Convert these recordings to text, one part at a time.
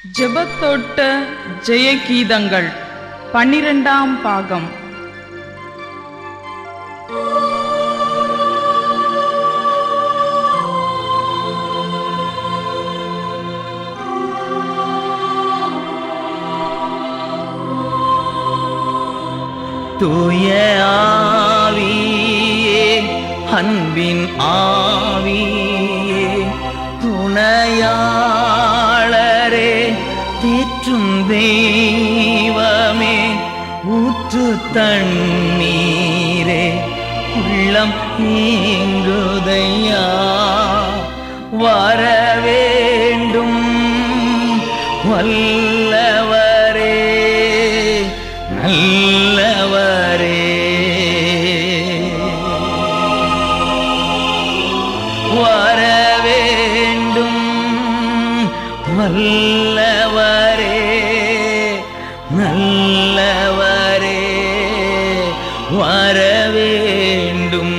ஜெபத்தோட்ட ஜெயகீதங்கள் பன்னிரெண்டாம் பாகம் தூய ஆவியே அன்பின் ஆவியே துணையாளரே தேற்றும் தெய்வமே ஊற்று தண்ணீரே உள்ளம் ஏங்குதையா வர வேண்டும் வல்லவரே நல்லவரே வர வேண்டும் வல்லவரே நல்லவரே வர வேண்டும்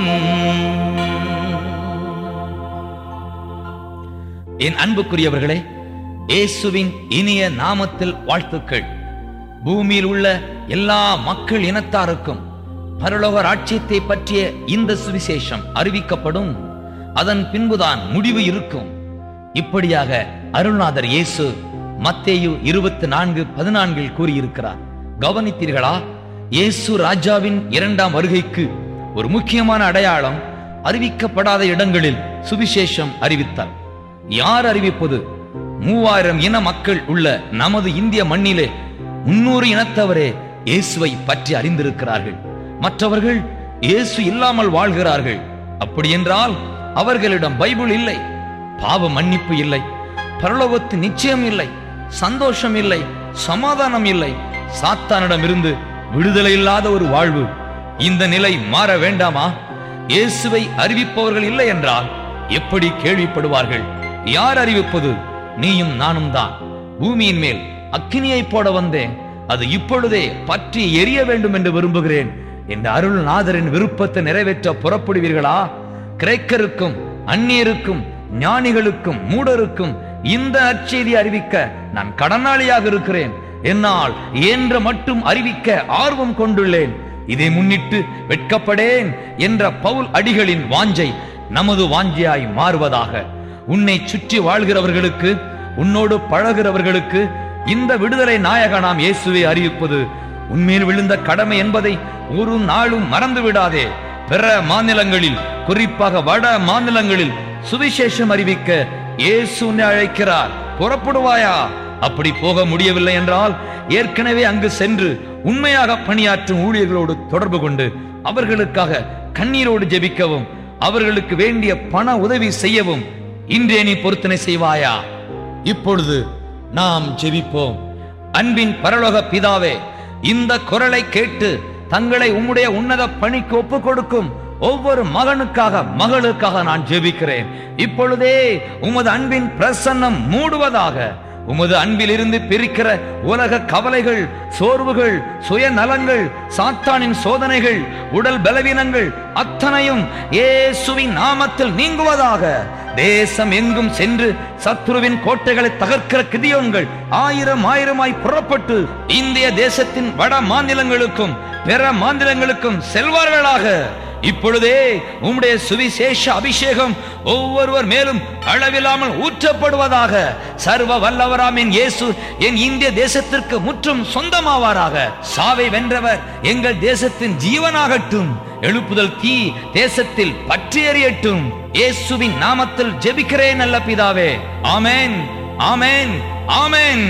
என் அன்புக்குரியவர்களே இயேசுவின் இனிய நாமத்தில் வாழ்த்துக்கள் பூமியில் உள்ள எல்லா மக்கள் இனத்தாருக்கும் பரலோக ராட்சியத்தை பற்றிய இந்த சுவிசேஷம் அறிவிக்கப்படும் அதன் பின்புதான் முடிவு இருக்கும் இப்படியாக அருள்நாதர் இயேசு மத்தேயு இருபத்தி நான்கு பதினான்கில் கூறியிருக்கிறார் கவனித்தீர்களா இயேசு ராஜாவின் இரண்டாம் வருகைக்கு ஒரு முக்கியமான அடையாளம் அறிவிக்கப்படாத இடங்களில் சுவிசேஷம் அறிவித்தார் யார் அறிவிப்பது மூவாயிரம் இன மக்கள் உள்ள நமது இந்திய மண்ணிலே முன்னூறு இனத்தவரே இயேசுவை பற்றி அறிந்திருக்கிறார்கள் மற்றவர்கள் இயேசு இல்லாமல் வாழ்கிறார்கள் அப்படி என்றால் அவர்களிடம் பைபிள் இல்லை பாவ மன்னிப்பு இல்லை பரலோகத்து நிச்சயம் இல்லை சந்தோஷம் இல்லை சமாதானம் இல்லை சாத்தானிடம் இருந்து விடுதலை இல்லாத ஒரு வாழ்வு இந்த நிலை மாற வேண்டாமா இயேசுவை அறிவிப்பவர்கள் இல்லை என்றால் எப்படி கேள்விப்படுவார்கள் யார் அறிவிப்பது நீயும் நானும் தான் பூமியின் மேல் அக்கினியை போட வந்தேன் அது இப்பொழுதே பற்றி எரிய வேண்டும் என்று விரும்புகிறேன் என்ற அருள்நாதரின் விருப்பத்தை நிறைவேற்ற புறப்படுவீர்களா கிரேக்கருக்கும் அந்நியருக்கும் ஞானிகளுக்கும் மூடருக்கும் இந்த அச்செய்தி அறிவிக்க நான் கடனாளியாக இருக்கிறேன் என்னால் என்ற மட்டும் அறிவிக்க ஆர்வம் கொண்டுள்ளேன் இதை முன்னிட்டு வெட்கப்படேன் என்ற பவுல் அடிகளின் வாஞ்சை நமது வாஞ்சையாய் மாறுவதாக உன்னை சுற்றி வாழ்கிறவர்களுக்கு உன்னோடு பழகிறவர்களுக்கு இந்த விடுதலை நாயகனாம் இயேசுவை அறிவிப்பது உண்மையில் விழுந்த கடமை என்பதை ஒரு நாளும் மறந்து விடாதே பிற மாநிலங்களில் குறிப்பாக வட மாநிலங்களில் சுவிசேஷம் அறிவிக்க இயேசு உன்னை அழைக்கிறார் புறப்படுவாயா அப்படி போக முடியவில்லை என்றால் ஏற்கனவே அங்கு சென்று உண்மையாக பணியாற்றும் ஊழியர்களோடு தொடர்பு கொண்டு அவர்களுக்காக கண்ணீரோடு ஜெபிக்கவும் அவர்களுக்கு வேண்டிய பண உதவி செய்யவும் இன்றே நீ பொருத்தனை செய்வாயா இப்பொழுது நாம் ஜெபிப்போம் அன்பின் பரலோக பிதாவே இந்த குரலை கேட்டு தங்களை உம்முடைய உன்னத பணிக்கு ஒப்புக் கொடுக்கும் ஒவ்வொரு மகனுக்காக மகளுக்காக நான் ஜெபிக்கிறேன் இப்பொழுதே உமது அன்பின் பிரசன்னம் மூடுவதாக உமது அன்பில் இருந்து பிரிக்கிற உலக கவலைகள் சோர்வுகள் சுயநலங்கள் சாத்தானின் சோதனைகள் உடல் பலவீனங்கள் அத்தனையும் இயேசுவின் நாமத்தில் நீங்குவதாக தேசம் எங்கும் சென்று சத்ருவின் கோட்டைகளை தகர்க்கிற கிதியோன்கள் ஆயிரம் ஆயிரமாய் புறப்பட்டு இந்திய தேசத்தின் வட மாநிலங்களுக்கும் பிற மாநிலங்களுக்கும் செல்வார்களாக இப்பொழுதே உம்முடைய சுவிசேஷ அபிஷேகம் ஒவ்வொருவர் மேலும் அளவில்லாமல் ஊற்றப்படுவதாக சர்வ வல்லவராம் என் இயேசு என் இந்திய தேசத்திற்கு முற்றும் சொந்தமாவாராக சாவை வென்றவர் எங்கள் தேசத்தின் ஜீவனாகட்டும் எழுப்புதல் தீ தேசத்தில் பற்றி எறியட்டும் இயேசுவின் நாமத்தில் ஜெபிக்கிறேன் நல்ல பிதாவே ஆமென் ஆமென் ஆமென்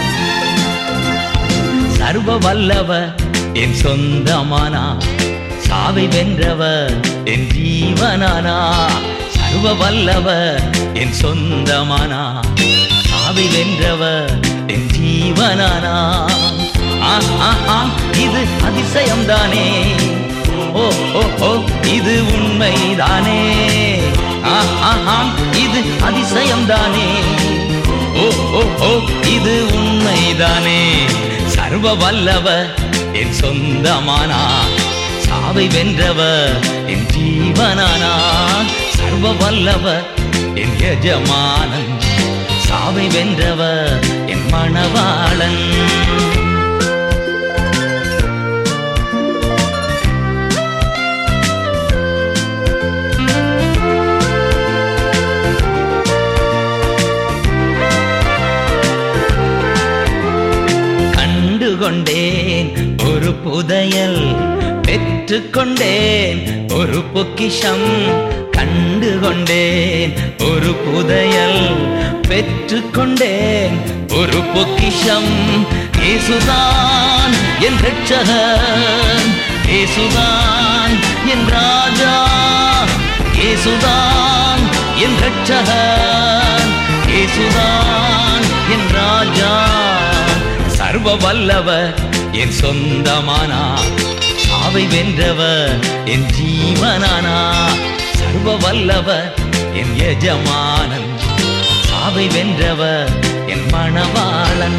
சர்வ வல்லவ என் சொந்தமானா சாவை வென்றவர் என் ஜீவனானா சர்வ வல்லவர் என் சொந்தமானா சாவை வென்றவர் என் ஜீவனானா ஆ, ஆ, ஆ, இது அதிசயம்தானே ஓ ஓ ஓ இது உண்மைதானே ஆ, ஆ, ஆ, இது அதிசயம்தானே ஓ ஓ ஓ இது உண்மைதானே சர்வ வல்லவர் என் சொந்தமானா சாவை வென்றவர் என் ஜீவனானா சர்வ வல்லவர் என் எஜமானன் சாவை வென்றவர் என் மணவாளன் கண்டுகொண்டேன் ஒரு புதையல் பெற்றுக்கொண்டேன் ஒரு பொக்கிஷம் கண்டுகொண்டேன் ஒரு புதையல் பெற்றுக்கொண்டேன் ஒரு பொக்கிஷம் இயேசுதான் என் ரட்சகன் இயேசுதான் என் ராஜா இயேசுதான் என் ரட்சகன் இயேசுதான் என் ராஜா சர்வ வல்லவர் என் சொந்தமானா சாவை வென்றவர் என் ஜீவனானா சர்வ வல்லவர் என் எஜமானன் சாவை வென்றவர் என் மணவாளன்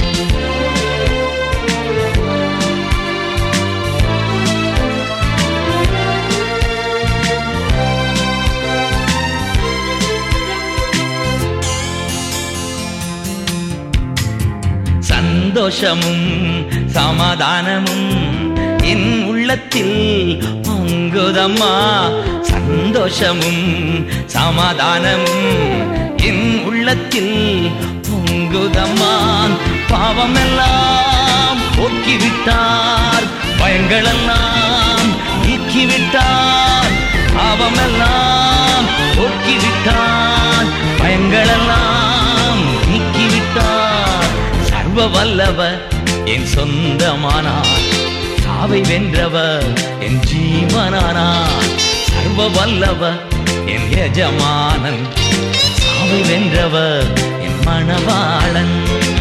சந்தோஷமும் சமாதானமும் என் உள்ளத்தில் பொங்குதம்மா சந்தோஷமும் சமாதானமும் என் உள்ளத்தில் பொங்குதம்மா பாவமெல்லாம் போக்கிவிட்டார் பயங்களெல்லாம் நீக்கிவிட்டார் பாவமெல்லாம் போக்கிவிட்டார் பயங்களெல்லாம் நீக்கிவிட்டார் சர்வ வல்லவர் என் சொந்தமானார் சாவை வென்றவர் என் ஜீவனானார் சர்வ வல்லவர் என் எஜமானன் சாவை வென்றவர் என் மணவாளன்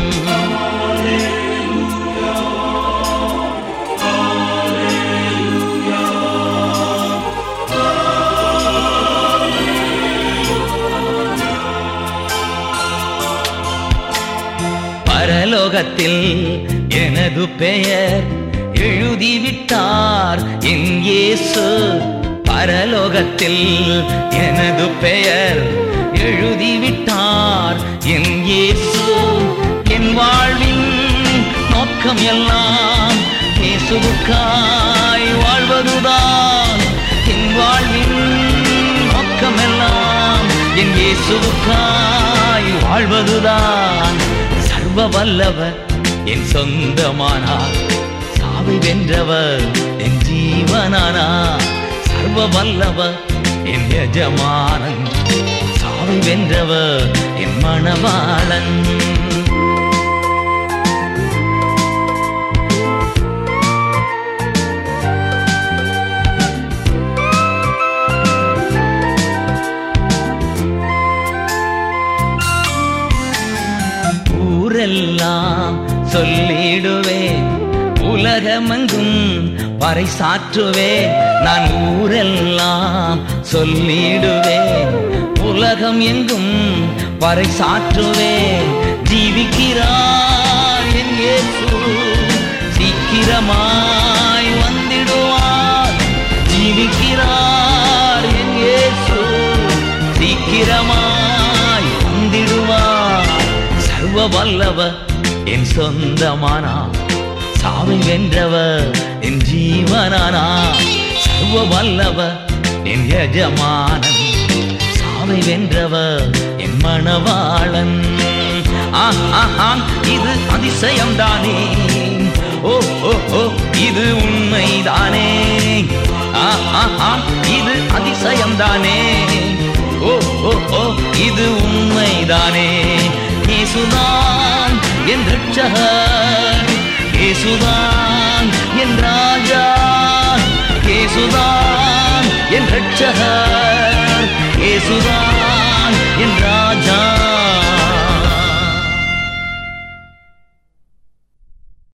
பரலோகத்தில் எனது பெயர் எழுதிவிட்டார் என் இயேசு பரலோகத்தில் எனது பெயர் எழுதிவிட்டார் என் இயேசு என் வாழ்வின் நோக்கம் எல்லாம் இயேசுவுக்காய் வாழ்வதுதான் என் வாழ்வின் நோக்கம் எல்லாம் என் இயேசுவுக்காய் வாழ்வதுதான் சர்வ வல்லவர் என் சொந்தமானார் சாவை வென்றவர் என் ஜீவனானார் சர்வ வல்லவர் என் எஜமானன் சாவை வென்றவர் என் மணவாளன் ஊரெல்லாம் சொல்லிடுவேன் உலகமெங்கும் பறைசாற்றுவேன் நான் ஊரெல்லாம் சொல்லிடுவேன் உலகம் எங்கும் பறைசாற்றுவேன் ஜீவிக்கிறார் என் இயேசு சீக்கிரமாய் வந்திடுவார் ஜீவிக்கிறார் என் இயேசு சீக்கிரமாய் வந்திடுவார் சர்வ வல்லவர் என் சொந்தமானா சாவை வென்றவர் என் ஜீவனானா சர்வ வல்லவர் என் எஜமானன் சாவை வென்றவர் என் மணவாளன் ஆ, ஆ, ஆ, இது அதிசயம் தானே ஓ ஓ ஓ இது உண்மைதானே ஆ, ஆ, ஆ, இது அதிசயம் தானே ஓ ஓ ஓ இது உண்மைதானே இயேசுதான் என் ரட்சகர் இயேசுதான் என் ராஜா இயேசு ரட்சகர் இயேசுதான் என் ராஜா